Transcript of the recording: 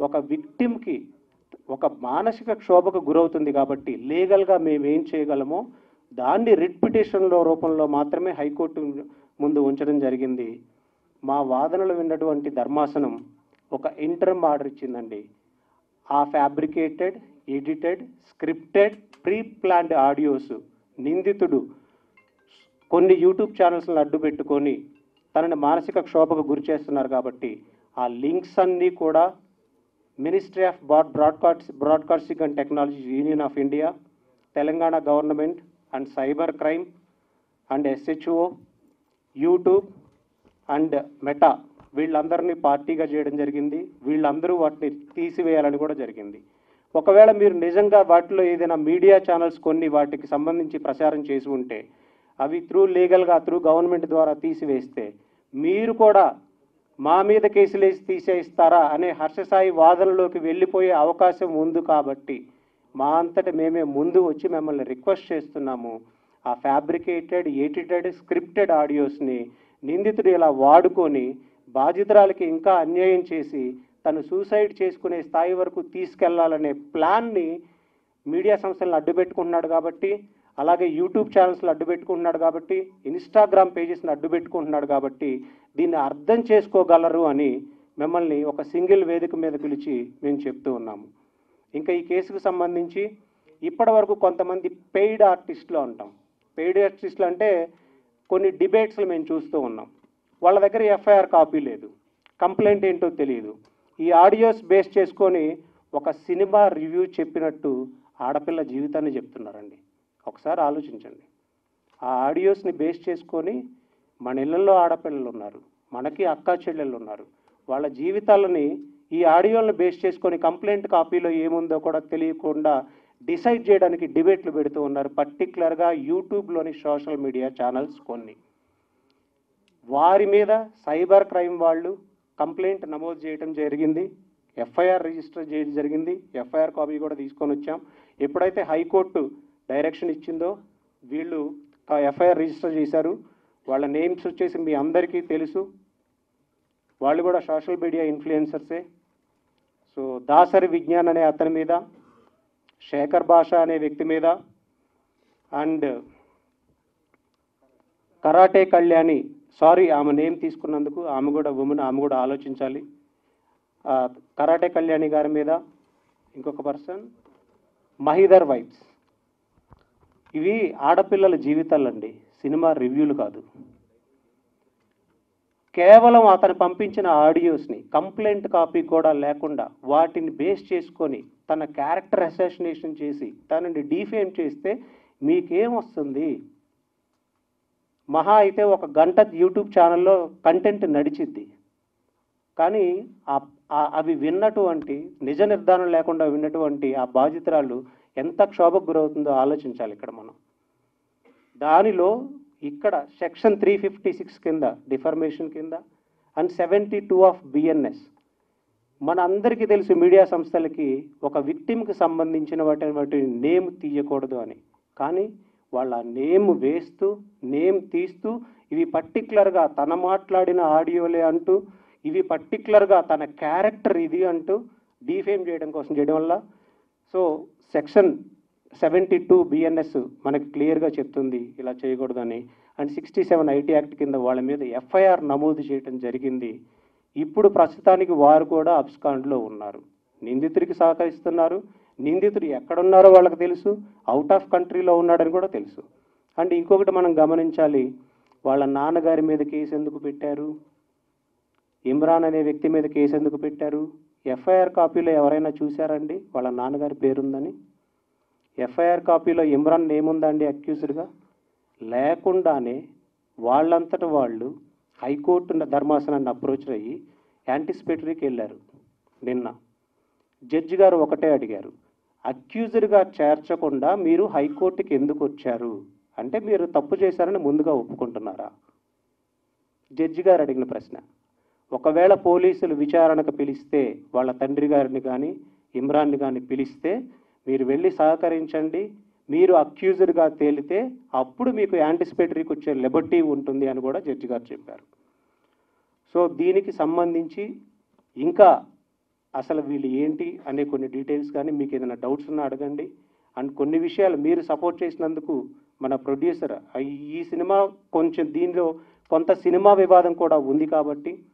ఒక విక్టిమ్కి ఒక మానసిక క్షోభకు గురవుతుంది కాబట్టి లీగల్గా మేము ఏం చేయగలమో దాన్ని రిట్ పిటిషన్లో రూపంలో మాత్రమే హైకోర్టు ముందు ఉంచడం జరిగింది మా వాదనలు విన్నటువంటి ధర్మాసనం ఒక ఇంటర్మ్ ఆర్డర్ ఇచ్చిందండి ఆ fabricated edited scripted pre planned audios నిందితుడు కొన్ని యూట్యూబ్ ఛానల్స్ని అడ్డు పెట్టుకొని తనని మానసిక క్షోభకు గురి చేస్తున్నారు కాబట్టి ఆ లింక్స్ అన్నీ కూడా ministry of broad broadcast broadcasting and technology union of India Telangana government and cyber crime and SHO YouTube and Meta వీళ్ళందరినీ పార్టీగా చేయడం జరిగింది వీళ్ళందరూ వాటిని తీసివేయాలని కూడా జరిగింది ఒకవేళ మీరు నిజంగా వాటిలో ఏదైనా మీడియా ఛానల్స్ కొన్ని వాటికి సంబంధించి ప్రచారం చేసి ఉంటే అవి త్రూ లీగల్గా త్రూ గవర్నమెంట్ ద్వారా తీసివేస్తే మీరు కూడా మా మీద కేసులు వేసి తీసేయిస్తారా అనే హర్షసాయి వాదనలోకి వెళ్ళిపోయే అవకాశం ఉంది కాబట్టి మా అంతట మేమే ముందు వచ్చి మిమ్మల్ని రిక్వెస్ట్ చేస్తున్నాము ఆ ఫ్యాబ్రికేటెడ్ ఎడిటెడ్ స్క్రిప్టెడ్ ఆడియోస్ని నిందితుడు ఇలా వాడుకొని బాధితురాలకి ఇంకా అన్యాయం చేసి తను సూసైడ్ చేసుకునే స్థాయి వరకు తీసుకెళ్లాలనే ప్లాన్ని మీడియా సంస్థలను అడ్డుపెట్టుకుంటున్నాడు కాబట్టి అలాగే యూట్యూబ్ ఛానల్స్ని అడ్డుపెట్టుకుంటున్నాడు కాబట్టి ఇన్స్టాగ్రామ్ పేజెస్ని అడ్డుపెట్టుకుంటున్నాడు కాబట్టి దీన్ని అర్థం చేసుకోగలరు అని మిమ్మల్ని ఒక సింగిల్ వేదిక మీద పిలిచి మేము చెప్తూ ఉన్నాము ఇంకా ఈ కేసుకు సంబంధించి ఇప్పటి వరకు కొంతమంది పెయిడ్ ఆర్టిస్టులు అంటాం పెయిడ్ ఆర్టిస్టులు అంటే కొన్ని డిబేట్స్లు మేము చూస్తూ ఉన్నాం వాళ్ళ దగ్గర ఎఫ్ఐఆర్ కాపీ లేదు కంప్లైంట్ ఏంటో తెలియదు ఈ ఆడియోస్ బేస్ చేసుకొని ఒక సినిమా రివ్యూ చెప్పినట్టు ఆడపిల్ల జీవితాన్ని చెప్తున్నారండి ఒకసారి ఆలోచించండి ఆ ఆడియోస్ని బేస్ చేసుకొని మన ఇళ్ళల్లో ఆడపిల్లలు ఉన్నారు మనకి అక్కా చెల్లెళ్ళు ఉన్నారు వాళ్ళ జీవితాలని ఈ ఆడియోలను బేస్ చేసుకొని కంప్లైంట్ కాపీలో ఏముందో కూడా తెలియకుండా డిసైడ్ చేయడానికి డిబేట్లు పెడుతూ ఉన్నారు పర్టికులర్గా యూట్యూబ్లోని సోషల్ మీడియా ఛానల్స్ కొన్ని వారి మీద సైబర్ క్రైమ్ వాళ్ళు కంప్లైంట్ నమోదు చేయడం జరిగింది ఎఫ్ఐఆర్ రిజిస్టర్ చేయడం జరిగింది ఎఫ్ఐఆర్ కాపీ కూడా తీసుకొని వచ్చాం ఎప్పుడైతే హైకోర్టు డైరెక్షన్ ఇచ్చిందో వీళ్ళు ఎఫ్ఐఆర్ రిజిస్టర్ చేశారు వాళ్ళ నేమ్స్ వచ్చేసి మీ అందరికీ తెలుసు వాళ్ళు కూడా సోషల్ మీడియా ఇన్ఫ్లుయెన్సర్సే సో దాసరి విజ్ఞాన్ అనే అతని మీద శేఖర్ భాష అనే వ్యక్తి మీద అండ్ కరాటే కళ్యాణి సారీ ఆమె నేమ్ తీసుకున్నందుకు ఆమె కూడా ఉమెన్ ఆమె కూడా ఆలోచించాలి ఆ, కరాటే కళ్యాణి గారి మీద ఇంకొక పర్సన్ మహిదర్ వైబ్స్ ఇవి ఆడపిల్లల జీవితాలండి సినిమా రివ్యూలు కాదు కేవలం అతను పంపించిన ఆడియోస్ని కంప్లైంట్ కాపీ కూడా లేకుండా వాటిని బేస్ చేసుకొని తన క్యారెక్టర్ అసాసినేషన్ చేసి తనని డీఫేమ్ చేస్తే మీకేం వస్తుంది మహా అయితే ఒక గంట యూట్యూబ్ ఛానల్లో కంటెంట్ నడిచిద్ది కానీ ఆ- ఆ- అవి విన్నటువంటి నిజ నిర్ధారణ లేకుండా విన్నటువంటి ఆ బాధితురాలు ఎంత క్షోభకు గురవుతుందో ఆలోచించాలి ఇక్కడ మనం దానిలో ఇక్కడ సెక్షన్ త్రీ ఫిఫ్టీ సిక్స్ కింద డిఫర్మేషన్ కింద and seventy two of BNS మన అందరికీ తెలుసు మీడియా సంస్థలకి ఒక విక్టిమ్కి సంబంధించిన వాటి వాటి నేమ్ తీయకూడదు అని కానీ వాళ్ళ నేమ్ వేస్తూ నేమ్ తీస్తూ ఇవి పర్టికులర్గా తన మాట్లాడిన ఆడియోలే అంటూ ఇవి పర్టికులర్గా తన క్యారెక్టర్ ఇది అంటూ డీఫేమ్ చేయడం కోసం చేయడం వల్ల so section seventy two BNS మనకి క్లియర్గా చెప్తుంది ఇలా చేయకూడదని and sixty seven IT act కింద వాళ్ళ మీద ఎఫ్ఐఆర్ నమోదు చేయడం జరిగింది ఇప్పుడు ప్రస్తుతానికి వారు కూడా అబ్స్కాండ్లో ఉన్నారు నిందితుడికి సహకరిస్తున్నారు నిందితుడు ఎక్కడున్నారో వాళ్ళకి తెలుసు అవుట్ ఆఫ్ కంట్రీలో ఉన్నాడని కూడా తెలుసు అండ్ ఇంకొకటి మనం గమనించాలి వాళ్ళ నాన్నగారి మీద కేసు ఎందుకు పెట్టారు ఇమ్రాన్ అనే వ్యక్తి మీద కేసు ఎందుకు పెట్టారు ఎఫ్ఐఆర్ కాపీలో ఎవరైనా చూశారండి వాళ్ళ నాన్నగారి పేరుందని ఎఫ్ఐఆర్ కాపీలో ఇమ్రాన్ ఏముందండి అక్యూజ్డ్గా లేకుండానే వాళ్ళంతట వాళ్ళు హైకోర్టు ధర్మాసనాన్ని అప్రోచ్ అయ్యి యాంటిసిపేటరీకి వెళ్ళారు నిన్న జడ్జి గారు ఒకటే అడిగారు అక్యూజ్డ్గా చేర్చకుండా మీరు హైకోర్టుకి ఎందుకు వచ్చారు అంటే మీరు తప్పు చేశారని ముందుగా ఒప్పుకుంటున్నారా జడ్జి గారు అడిగిన ప్రశ్న ఒకవేళ పోలీసులు విచారణకు పిలిస్తే వాళ్ళ తండ్రి గారిని కానీ ఇమ్రాన్ని కానీ పిలిస్తే మీరు వెళ్ళి సహకరించండి మీరు అక్యూజ్డ్గా తేలితే అప్పుడు మీకు యాంటిసిపేటరీకి వచ్చే లిబర్టీ ఉంటుంది అని కూడా జడ్జి గారు చెప్పారు సో దీనికి సంబంధించి ఇంకా అసలు వీళ్ళు ఏంటి అనే కొన్ని డీటెయిల్స్ కానీ మీకు ఏదైనా డౌట్స్ ఉన్నా అడగండి అండ్ కొన్ని విషయాలు మీరు సపోర్ట్ చేసినందుకు మన ప్రొడ్యూసర్ ఈ సినిమా కొంచెం దీనిలో కొంత సినిమా వివాదం కూడా ఉంది కాబట్టి